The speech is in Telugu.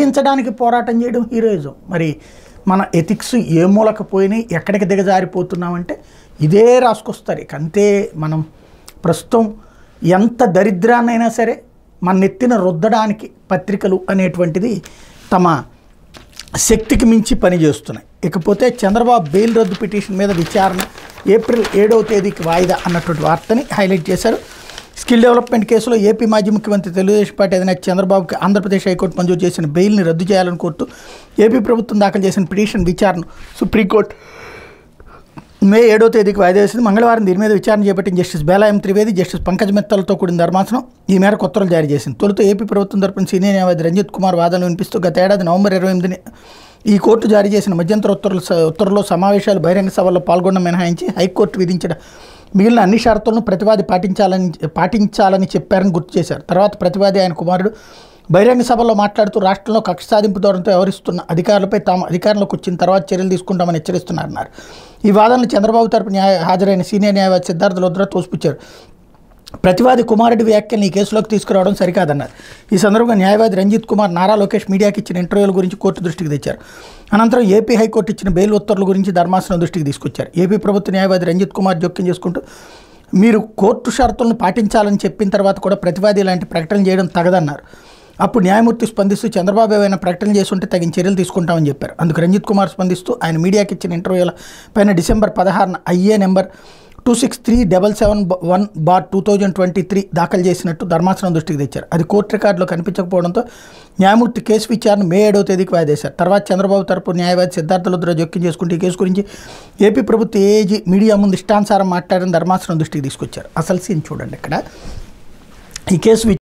సాధించడానికి పోరాటం చేయడం హీరోయిజం మరి మన ఎథిక్స్ ఏ మూలకు పోయినాయి ఎక్కడికి దిగజారిపోతున్నామంటే ఇదే రాసుకొస్తారు ఇక అంతే మనం ప్రస్తుతం ఎంత దరిద్రాన్నైనా సరే మన నెత్తిన రుద్దడానికి పత్రికలు అనేటువంటిది తమ శక్తికి మించి పనిచేస్తున్నాయి ఇకపోతే చంద్రబాబు బెయిల్ రద్దు పిటిషన్ మీద విచారణ ఏప్రిల్ ఏడవ తేదీకి వాయిదా అన్నటువంటి వార్తని హైలైట్ చేశారు స్కిల్ డెవలప్మెంట్ కేసులో ఏపీ మాజీ ముఖ్యమంత్రి తెలుగుదేశం పార్టీ అధినేత చంద్రబాబుకి ఆంధ్రప్రదేశ్ హైకోర్టు మంజూరు చేసిన బెయిల్ని రద్దు చేయాలని కోరుతూ ఏపీ ప్రభుత్వం దాఖలు చేసిన పిటిషన్ విచారణ సుప్రీంకోర్టు మే ఏడో తేదీకి వాయిదా వేసింది మంగళవారం దీని మీద విచారణ చేపట్టిన జస్టిస్ బేలాయం త్రివేది జస్టిస్ పంకజ్ మిత్తలతో కూడిన ధర్మాసనం ఈ మేరకు ఉత్తర్వులు జారీ చేసింది తొలుత ఏపీ ప్రభుత్వం తరపున సీనియర్ న్యాయవాది రంజిత్ కుమార్ వాదనలు వినిపిస్తూ గత ఏడాది నవంబర్ ఇరవై ఎనిమిదిని ఈ కోర్టు జారీ చేసిన మధ్యంతర ఉత్తర్వుల ఉత్తర్వుల్లో సమావేశాలు బహిరంగ సభల్లో పాల్గొన్న మినహాయించి హైకోర్టు విధించిన మిగిలిన అన్ని షరతులను ప్రతివాది పాటించాలని పాటించాలని చెప్పారని గుర్తు చేశారు తర్వాత ప్రతివాది ఆయన కుమారుడు బహిరంగ సభలో మాట్లాడుతూ రాష్ట్రంలో కక్ష సాధింపు ధోరణితో వ్యవహరిస్తున్న అధికారులపై తాము అధికారంలోకి వచ్చిన తర్వాత చర్యలు తీసుకుంటామని హెచ్చరిస్తున్నారన్నారు ఈ వాదనలు చంద్రబాబు తరపు న్యాయ హాజరైన సీనియర్ న్యాయవాది సిద్ధార్థ లుద్రా తోసిపుచ్చారు ప్రతివాది కుమారుడి వ్యాఖ్యలను ఈ కేసులోకి తీసుకురావడం సరికాదన్నారు ఈ సందర్భంగా న్యాయవాది రంజిత్ కుమార్ నారా లోకేష్ మీడియాకి ఇచ్చిన ఇంటర్వ్యూల గురించి కోర్టు దృష్టికి తెచ్చారు అనంతరం ఏపీ హైకోర్టు ఇచ్చిన బెయిల్ ఉత్తర్వుల గురించి ధర్మాసనం దృష్టికి తీసుకొచ్చారు ఏపీ ప్రభుత్వ న్యాయవాది రంజిత్ కుమార్ జోక్యం చేసుకుంటూ మీరు కోర్టు షరతులను పాటించాలని చెప్పిన తర్వాత కూడా ప్రతివాది ఇలాంటి ప్రకటన చేయడం తగదన్నారు అప్పుడు న్యాయమూర్తి స్పందిస్తూ చంద్రబాబు ఏమైనా ప్రకటన చేస్తుంటే తగిన చర్యలు తీసుకుంటామని చెప్పారు అందుకు రంజిత్ కుమార్ స్పందిస్తూ ఆయన మీడియాకి ఇచ్చిన ఇంటర్వ్యూల పైన డిసెంబర్ పదహారున IA number two six three double seven one bar two thousand twenty three దాఖలు చేసినట్టు ధర్మాసనం దృష్టికి తెచ్చారు అది కోర్టు రికార్డులో కనిపించకపోవడంతో న్యాయమూర్తి కేసు విచారణ మే ఏడవ తేదీకి వాయిదేశారు తర్వాత చంద్రబాబు తరపు న్యాయవాది సిద్ధార్థ లుద్ర జోక్యం చేసుకుంటూ ఈ కేసు గురించి ఏపీ ప్రభుత్వ ఏఏజీ మీడియా ముందు ఇష్టానుసారం మాట్లాడిన ధర్మాసనం దృష్టికి తీసుకొచ్చారు అసలు సీన్ చూడండి ఇక్కడ ఈ కేసు